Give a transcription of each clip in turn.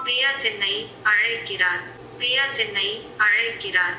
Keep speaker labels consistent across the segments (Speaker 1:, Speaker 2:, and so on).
Speaker 1: பிரியா சென்னை அழைக்கிறார் பிரியா சென்னை அழைக்கிறார்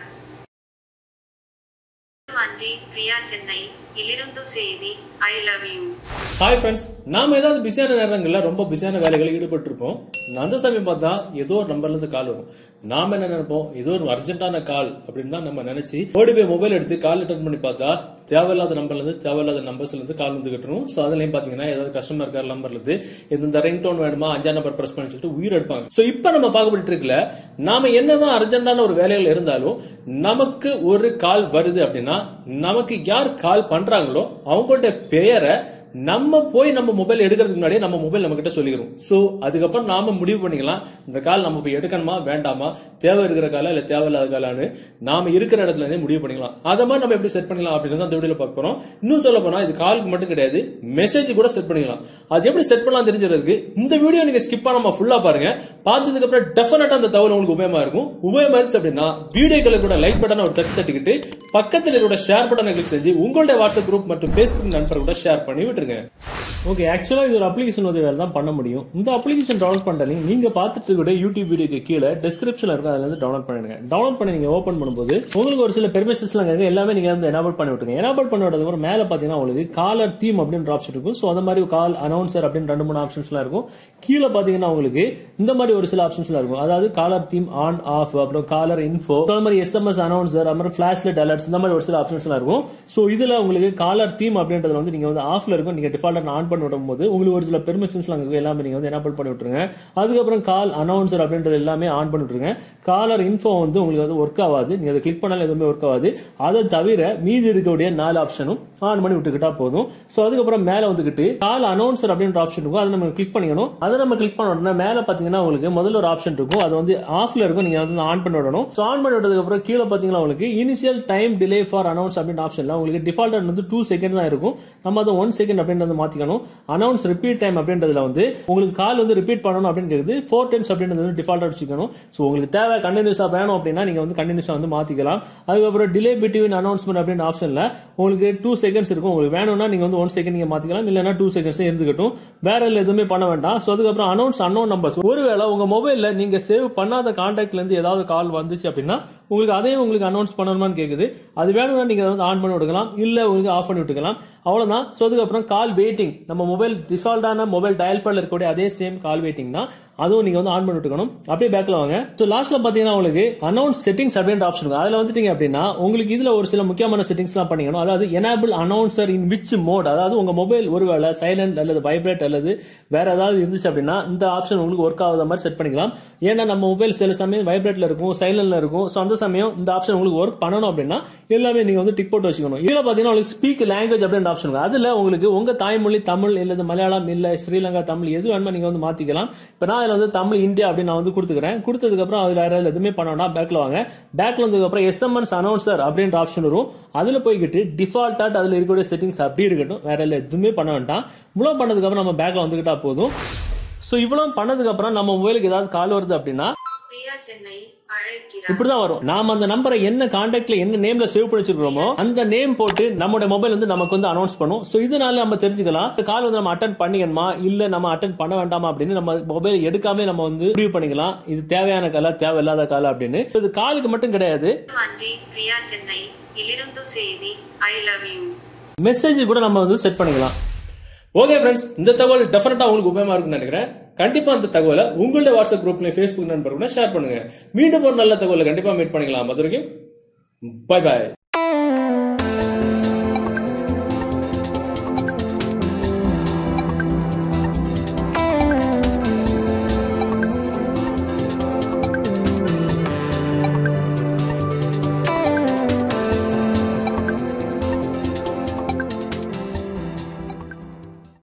Speaker 1: நன்றி பிரியா சென்னை இலிருந்து செய்தி I love you
Speaker 2: hi friends நாம ஏதாவது பிஸியான நேரங்கள்ல ரொம்ப பிஸியான வேலைகளில் ஈடுபட்டு இருப்போம் அந்த சமயம் பார்த்தா ஏதோ ஒரு நம்பர்ல இருந்து கால் வரும் நாம என்ன நினைப்போம் ஏதோ ஒரு அர்ஜென்ட்டான கால் அப்படின்னு தான் நம்ம நினைச்சு ஓடி போய் மொபைல் எடுத்து கால் அட்டன் பண்ணி பார்த்தா தேவையில்லாத நம்பர்ல இருந்து தேவையில்லாத நம்பர்ஸ்ல இருந்து கால் வந்து கட்டுரும் ஸோ அதுலயும் பாத்தீங்கன்னா ஏதாவது கஸ்டமர் கேர் நம்பர்ல இருந்து இந்த ரிங் டோன் வேணுமா அஞ்சாம் நம்பர் பிரஸ் பண்ணி சொல்லிட்டு உயிர் எடுப்பாங்க ஸோ இப்போ நம்ம பார்க்கப்பட்டு இருக்கல நாம என்னதான் அர்ஜென்ட்டான ஒரு வேலைகள் இருந்தாலும் நமக்கு ஒரு கால் வருது அப்படின்னா நமக்கு யார் கால் பண்றாங்களோ அவங்கள்ட்ட பெயரை நம்ம போய் நம்ம மொபைல் எடுக்கிறதுக்கு முன்னாடியே நம்ம மொபைல் நம்ம கிட்ட சொல்லிக்கிறோம் சோ அதுக்கப்புறம் நாம முடிவு பண்ணிக்கலாம் இந்த கால் நம்ம போய் எடுக்கணுமா வேண்டாமா தேவை இருக்கிற காலா இல்ல தேவையில்லாத காலான்னு நாம இருக்கிற இடத்துல இருந்தே முடிவு பண்ணிக்கலாம் அதை மாதிரி நம்ம எப்படி செட் பண்ணிக்கலாம் அப்படின்னு அந்த வீடியோல பார்க்க போறோம் இன்னும் சொல்ல போனா இது காலுக்கு மட்டும் கிடையாது மெசேஜ் கூட செட் பண்ணிக்கலாம் அது எப்படி செட் பண்ணலாம் தெரிஞ்சிருக்கு இந்த வீடியோ நீங்க ஸ்கிப் பண்ணாம ஃபுல்லா பாருங்க பார்த்ததுக்கு அப்புறம் டெஃபினட்டா அந்த தகவல் உங்களுக்கு உபயோகமா இருக்கும் உபயோகமா இருந்துச்சு அப்படின்னா வீடியோக்களை கூட லைக் பட்டனை ஒரு தட்டி தட்டிக்கிட்டு பக்கத்தில் இருக்கிற ஷேர் பட்டனை கிளிக் செஞ்சு உங்களுடைய வாட்ஸ்அப் குரூப் மற்றும் ஃபேஸ்புக் நண்பர் கூட ஷேர் பண்ணி விட்டுருங்க ஓகே ஆக்சுவலா இது ஒரு அப்ளிகேஷன் உதவியால தான் பண்ண முடியும் இந்த அப்ளிகேஷன் டவுன்லோட் பண்ற link நீங்க பார்த்துட்டு கூட யூடியூப் வீடியோக்கு கீழே டிஸ்கிரிப்ஷன்ல இருக்கும் அதுல இருந்து டவுன்லோட் பண்ணிடுங்க டவுன்லோட் பண்ணி நீங்க ஓபன் பண்ணும்போது உங்களுக்கு ஒரு சில பெர்மிஷன்ஸ்லாம் இருக்கு எல்லாமே நீங்க வந்து எனேபிள் பண்ணி விட்டுருங்க எனேபிள் பண்ணி விட்டதுக்கு அப்புறம் மேல பாத்தீங்கன்னா உங்களுக்கு காலர் தீம் அப்படின்ற ஆப்ஷன் இருக்கும் ஸோ அந்த மாதிரி கால் அனௌன்சர் அப்படின்னு ரெண்டு மூணு ஆப்ஷன்ஸ்லாம் இருக்கும் கீழே பாத்தீங்கன்னா உங்களுக்கு இந்த மாதிரி ஒரு சில ஆப்ஷன்ஸ்லாம் இருக்கும் அதாவது காலர் தீம் ஆன் ஆஃப் அப்புறம் காலர் இன்ஃபோ அந்த மாதிரி எஸ்எம்எஸ் அனௌன்சர் அப்புறம் ஃபிளாஷ்லைட் அலர்ட்ஸ் இந்த மாதிரி ஒரு சில ஆப்ஷன்ஸ்லாம் இருக்கும் ஸோ இதுல உங்களுக்கு காலர் தீம் அப்படின்றது வந்து நீங்க வந்து ஆஃப்ல இருக்கும் நீங்க டிஃபால்ட்டா ஆன் பண்ணி விடும்போது உங்களுக்கு ஒரு சில பெர்மிஷன்ஸ்லாம் இருக்கு எல்லாமே நீங்க வந்து எனேபிள் பண்ணி விட்டுருங்க அதுக்கப்புறம் கால் அனௌன்சர் அப்படின்றது எல்லாமே ஆன் பண்ணி விட்டுருங்க காலர் இன்ஃபோ வந்து உங்களுக்கு வந்து ஒர்க் ஆகாது நீங்க அதை கிளிக் பண்ணாலும் எதுவுமே ஒர்க் ஆகாது அதை தவிர மீதி இருக்கக்கூடிய நாலு ஆப்ஷனும் ஆன் பண்ணி விட்டுக்கிட்டா போதும் ஸோ அதுக்கப்புறம் மேல வந்துகிட்டு கால் அனௌன்சர் அப்படின்ற ஆப்ஷன் இருக்கும் அதை நம்ம கிளிக் பண்ணிக்கணும் அதை நம்ம கிளிக் பண்ண உடனே மேல பாத்தீங்கன்னா உங்களுக்கு முதல்ல ஒரு ஆப்ஷன் இருக்கும் அது வந்து ஆஃப்ல இருக்கும் நீங்க வந்து ஆன் பண்ணி விடணும் ஸோ ஆன் பண்ணி விட்டதுக்கு அப்புறம் கீழே பாத்தீங்கன்னா உங்களுக்கு initial time delay for announce அப்படின்ற ஆப்ஷன்ல உங்களுக்கு டிஃபால்ட் வந்து டூ செகண்ட் தான் இருக்கும் நம்ம அதை ஒன் செகண்ட் அப்படின்றது மாத்திக்கணும் அனௌன்ஸ் ரிப்பீட் டைம் அப்படின்றதுல வந்து உங்களுக்கு கால் வந்து ரிப்பீட் பண்ணணும் அப்படின்னு கேக்குது ஃபோர் டைம்ஸ் அப்படின்றது வந்து டிஃபால்ட்டா வச்சுக்கணும் ஸோ உங்களுக்கு தேவை கண்டினியூஸா வேணும் அப்படின்னா நீங்க வந்து கண்டினியூஸா வந்து மாத்திக்கலாம் அதுக்கப்புறம் டிலே பிட்வீன் அனௌன்ஸ்மெண்ட் அப்படின்ற ஆப்ஷன்ல உங்களுக்கு டூ செகண்ட்ஸ் இருக்கும் உங்களுக்கு வேணும்னா நீங்க வந்து ஒன் செகண்ட் நீங்க மாத்திக்கலாம் இல்லைன்னா டூ செகண்ட்ஸ் இருந்துக்கட்டும் வேற இதுல எதுவுமே பண்ண வேண்டாம் ஸோ அதுக்கப்புறம் அனௌன்ஸ் அன்னோன் நம்பர்ஸ் ஒருவேளை உங்க மொபைல்ல நீங்க சேவ் பண்ணாத கான்டாக்ட்ல இருந்து ஏதாவது கால் வந்துச்சு அப்படின்னா உங்களுக்கு அதையும் உங்களுக்கு அனௌன்ஸ் பண்ணணுமான்னு கேக்குது அது வேணும்னா நீங்க வந்து ஆன் பண்ணி விட்டுக்கலாம் இல்ல உங்களுக்கு ஆஃப் பண்ணி விட்டுக்கலாம் அவ்வளவுதான் ஸோ அதுக்கப்புறம் கால் வெயிட்டிங் நம்ம மொபைல் டிஃபால்ட்டான மொபைல் டயல் பண்ணல இருக்கக்கூடிய அதே சேம் கால் வெயிட்டிங் தான் அதுவும் நீங்க வந்து ஆன் பண்ணி விட்டுக்கணும் அப்படியே பேக்ல வாங்க ஸோ லாஸ்ட்ல பாத்தீங்கன்னா உங்களுக்கு அனௌன்ஸ் செட்டிங்ஸ் அப்படின்ற ஆப்ஷன் இருக்கும் அதுல வந்துட்டீங்க அப்படின்னா உங்களுக்கு இதுல ஒரு சில முக்கியமான செட்டிங்ஸ் எல்லாம் பண்ணிக்கணும் அதாவது enable announcer in which mode அதாவது உங்க மொபைல் ஒருவேளை சைலண்ட் அல்லது வைப்ரேட் அல்லது வேற ஏதாவது இருந்துச்சு அப்படின்னா இந்த ஆப்ஷன் உங்களுக்கு ஒர்க் ஆகாத மாதிரி செட் பண்ணிக்கலாம் ஏன்னா நம்ம மொபைல் சில சமயம் வைப்ரேட்ல இருக்கும் சைலண்ட்ல இருக்கும் ஸோ அந்த சமயம் இந்த ஆப்ஷன் உங்களுக்கு ஒர்க் பண்ணணும் அப்படின்னா எல்லாமே நீங்க வந்து டிக் போட்டு வச்சுக்கணும் இதுல பாத்தீங்கன்னா உங்களுக்கு ஸ்பீக் லாங்குவேஜ் அப்படின்ற ஆப்ஷன் இருக்கு அதுல உங்களுக்கு உங்க தாய்மொழி தமிழ் இல்லது மலையாளம் இல்ல ஸ்ரீலங்கா தமிழ் எது வேணுமோ நீங்க வந்து மாத்திக்கலாம் இப்ப நான் இதுல வந்து தமிழ் இந்தியா அப்படின்னு நான் வந்து கொடுத்துக்கிறேன் கொடுத்ததுக்கு அப்புறம் அதுல வேற எதுவுமே பண்ணோம்னா பேக்ல வாங்க பேக்ல வந்ததுக்கு அப்புறம் எஸ்எம்எஸ் அனௌன்சர் அப்படின்ற ஆப்ஷன் வரும் அதுல போய்கிட்டு டிஃபால்ட்டா அதுல இருக்கக்கூடிய செட்டிங்ஸ் அப்படி இருக்கட்டும் வேற இல்ல எதுவுமே பண்ண வேண்டாம் இவ்வளவு பண்ணதுக்கு அப்புறம் நம்ம பேக்ல வந்துகிட்டா போதும் சோ இவ்வளவு பண்ணதுக்கு அப்புறம் நம்ம மொபைலுக்கு ஏதாவது கால் வருது அப்படின்னா
Speaker 1: பிரியா சென்னை அழைக்கிறார்
Speaker 2: இப்படிதான் வரும் நாம அந்த நம்பரை என்ன கான்டாக்ட்ல என்ன நேம்ல சேவ் பண்ணி வச்சிருக்கோமோ அந்த நேம் போட்டு நம்மளோட மொபைல் வந்து நமக்கு வந்து அனௌன்ஸ் பண்ணும் சோ இதனால நம்ம தெரிஞ்சுக்கலாம் இந்த கால் வந்து நம்ம அட்டன் பண்ணிக்கணுமா இல்ல நம்ம அட்டன் பண்ண வேண்டாமா அப்படின்னு நம்ம மொபைல் எடுக்காமலே நம்ம வந்து முடிவு பண்ணிக்கலாம் இது தேவையான காலா தேவையில்லாத காலா அப்படின்னு இது காலுக்கு மட்டும் கிடையாது
Speaker 1: நன்றி பிரியா சென்னை இலிருந்து செய்தி ஐ லவ் யூ
Speaker 2: மெசேஜ் கூட நம்ம வந்து செட் பண்ணிக்கலாம் ஓகே ஃப்ரெண்ட்ஸ் இந்த தகவல் டெஃபினட்டா உங்களுக்கு உபயோகமா இருக்கும்னு நினைக்கிறேன் கண்டிப்பா அந்த தகவலை உங்களுடைய வாட்ஸ்அப் குரூப்ல ஃபேஸ்புக் நண்பர் கூட ஷேர் பண்ணுங்க மீண்டும் ஒரு நல்ல தகவலை கண்டிப்பா மீட் பண்ணிக்கலாம் அது வரைக்கும் பை பாய்